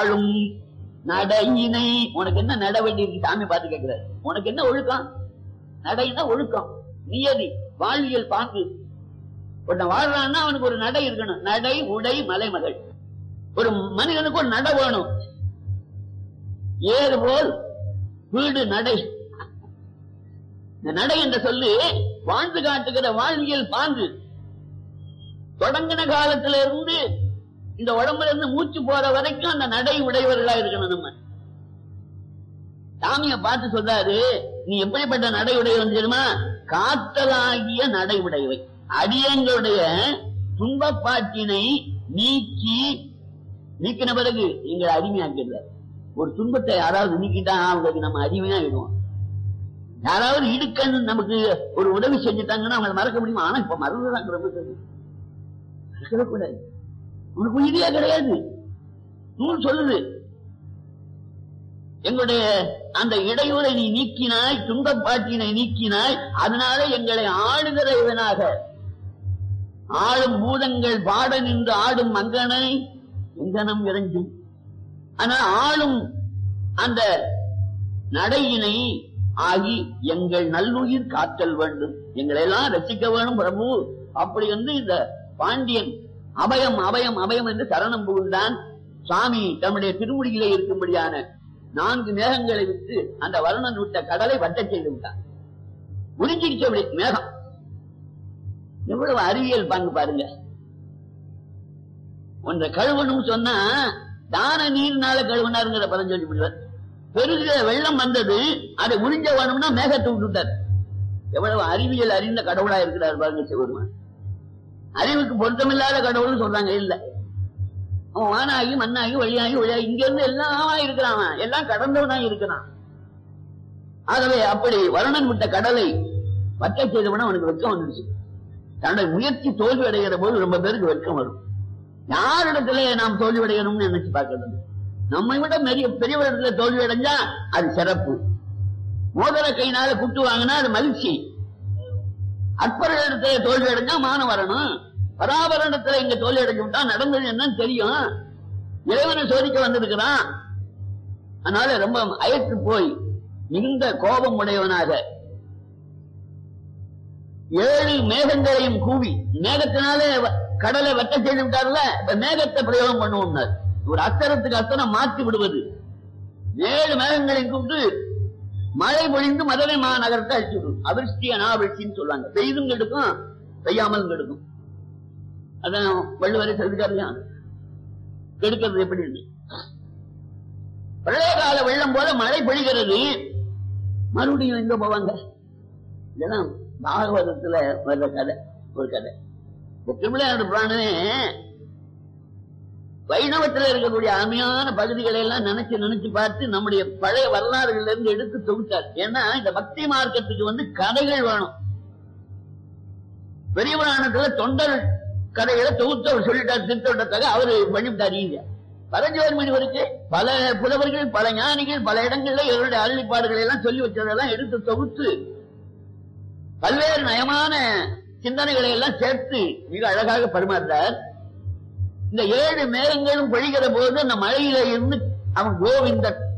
வாழும் நடையினை உனக்கு என்ன நட வேண்டி இருக்கு சாமி பார்த்து கேட்கிறாரு உனக்கு என்ன ஒழுக்கம் நடைனா ஒழுக்கம் நியதி வாழ்வியல் பாங்கு ஒருத்தன் வாழ்றான்னா அவனுக்கு ஒரு நடை இருக்கணும் நடை உடை மலைமகள் ஒரு மனிதனுக்கு ஒரு நடை வேணும் ஏறு போல் வீடு நடை இந்த நடை என்ற சொல்லு வாழ்ந்து காட்டுகிற வாழ்வியல் பாங்கு தொடங்கின காலத்துல இருந்து இந்த உடம்புல இருந்து மூச்சு போற வரைக்கும் அந்த நடை உடையவர்களா இருக்கணும் நம்ம சாமிய பார்த்து சொல்றாரு நீ எப்படிப்பட்ட நடை உடையவன் தெரியுமா காத்தலாகிய நடை உடையவை அடியங்களுடைய துன்பப்பாட்டினை நீக்கி நீக்கின பிறகு எங்களை அடிமையாக்கிறார் ஒரு துன்பத்தை யாராவது நீக்கிட்டா அவங்களுக்கு நம்ம அடிமையாயிடுவோம் யாராவது இடுக்கன்னு நமக்கு ஒரு உதவி செஞ்சுட்டாங்கன்னா அவங்களை மறக்க முடியுமா ஆனா இப்ப மறந்துதான் ரொம்ப சரி. மறக்கவே கூடாது உனக்கு உயிரியா கிடையாது நூல் சொல்லுது எங்களுடைய அந்த இடையூரை நீ நீக்கினாய் துன்பப்பாட்டினை நீக்கினாய் அதனால எங்களை ஆளுகிற இவனாக ஆளும் பூதங்கள் பாட நின்று ஆடும் மங்கனை எங்கனம் இறஞ்சும் ஆனா ஆளும் அந்த நடையினை ஆகி எங்கள் நல்லுயிர் காத்தல் வேண்டும் எங்களை எல்லாம் ரசிக்க வேணும் பிரபு அப்படி வந்து இந்த பாண்டியன் அபயம் அபயம் அபயம் என்று சரணம் புகுந்தான் சுவாமி தம்முடைய திருமுடியிலே இருக்கும்படியான நான்கு மேகங்களை விட்டு அந்த வருணன் விட்ட கடலை வட்டச் செய்து விட்டான் உறிஞ்சிக்கிச்சு அப்படி மேகம் எவ்வளவு அறிவியல் பங்கு பாருங்க ஒன்றை கழுவணும் சொன்னா தான நீர்னால கழுவினாருங்கிற பதம் சொல்லி விடுவார் பெருகிற வெள்ளம் வந்தது அதை உறிஞ்ச வேணும்னா மேகத்தை விட்டுட்டார் எவ்வளவு அறிவியல் அறிந்த கடவுளா இருக்கிறார் பாருங்க சிவருமான் அறிவுக்கு பொருத்தமில்லாத கடவுள்னு சொல்றாங்க இல்ல அவன் வானாகி மண்ணாகி வழியாகி வழியாகி இங்க இருந்து எல்லாமா இருக்கிறான் அவன். எல்லாம் கடந்தவனா இருக்கிறான் ஆகவே அப்படி வருணன் விட்ட கடலை வற்ற செய்தவன அவனுக்கு வெட்கம் வந்துருச்சு தன்னுடைய முயற்சி தோல்வி அடைகிற போது ரொம்ப பேருக்கு வெட்கம் வரும் யாரிடத்துல நாம் தோல்வி அடையணும்னு நினைச்சு பார்க்கறது நம்மை விட பெரிய பெரியவரிடத்துல தோல்வி அடைஞ்சா அது சிறப்பு மோதிர கையினால குட்டு வாங்கினா அது மகிழ்ச்சி அற்பரிடத்துல தோல்வி அடைஞ்சா மானம் வரணும் பராபரணத்துல இங்க தோல்வி அடைஞ்சு விட்டா நடந்தது என்னன்னு தெரியும் இறைவனை சோதிக்க வந்திருக்கிறான் அதனால ரொம்ப அயற்று போய் மிகுந்த கோபம் உடையவனாக ஏழு மேகங்களையும் கூவி மேகத்தினாலே வ- கடலை வெட்ட செய்து விட்டார்ல இப்ப மேகத்தை பிரயோகம் பண்ணுவோம்னார் ஒரு அஸ்தரத்துக்கு அஸ்தரம் மாற்றி விடுவது ஏழு மேகங்களையும் கூப்பிட்டு மழை பொழிந்து மதுரை மாநகரத்தை அழிச்சு விடும் அவிர்ஷ்டி அனாவிர்ஷ்டின்னு சொல்லுவாங்க பெய்தும் கெடுக்கும் பெய்யாமல் கெடுக்கும் அதான் வள்ளுவரை சொல்லிட்டாரு இல்லையா? கெடுக்கிறது எப்படின்னு பழைய கால வெள்ளம் போல மழை பொழிகிறது மறுபடியும் எங்க போவாங்க இதெல்லாம் பாகவதத்துல வர்ற கதை ஒரு கதை இந்த திருவிளையாடு புராணமே வைணவத்துல இருக்கக்கூடிய அருமையான பகுதிகளை எல்லாம் நினைச்சு நினைச்சு பார்த்து நம்முடைய பழைய வரலாறுகள்ல இருந்து எடுத்து தொகுத்தார் ஏன்னா இந்த பக்தி மார்க்கத்துக்கு வந்து கதைகள் வேணும் பெரிய புராணத்துல தொண்டர் கதைகளை தொகுத்து அவர் சொல்லிட்டார் திருத்தொண்டத்தாக அவரு பண்ணிவிட்டார் ஈஸியா பரஞ்சோர் முனிவருக்கு பல புலவர்கள் பல ஞானிகள் பல இடங்கள்ல இவருடைய அருளிப்பாடுகளை எல்லாம் சொல்லி வச்சதெல்லாம் எடுத்து தொகுத்து பல்வேறு நயமான சிந்தனைகளை எல்லாம் சேர்த்து மிக அழகாக பரிமாறுறார் இந்த ஏழு மேகங்களும் பொழிகிற போது அந்த மழையில இருந்து அவன் கோவிந்தன்